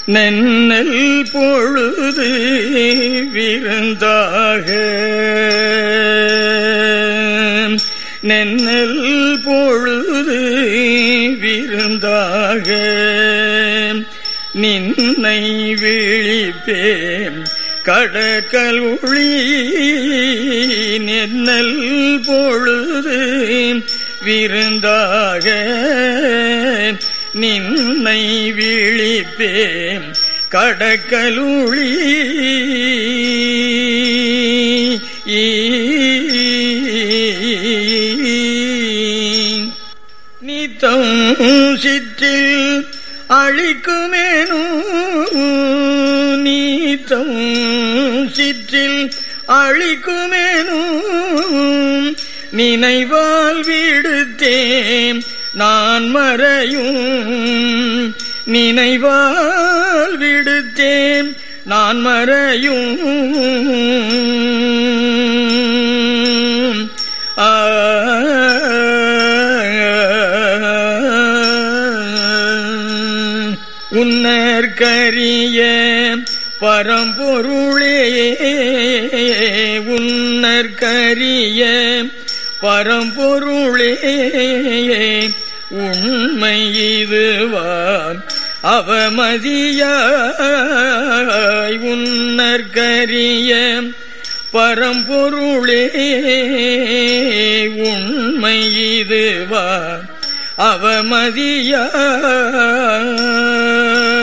நென்னல் பொழுது விருந்தாக நென்னல் பொழுது விருந்தாக நின்னை விழிப்பேன் கடற்கல் ஒளி நென்னல் பொழுது விருந்தாக நின்னை விழிப்பேன் கடற்கலுளி நித்தம் சிற்றில் அழிக்குமேனும் நீத்தம் சிற்றில் அழிக்குமேனும் நினைவால் விடுத்தேன் நான் மறையும் நினைவால் விடுத்தேன் நான் மறையும் ஆ உன்னற்கரிய பரம்பொருளே உன்னற்கரிய பரம்பொருளே உண்மை இதுவான் அவமதியாய் உன்னற்கரிய பரம்பொருளே உண்மை இதுவான் அவமதியாய்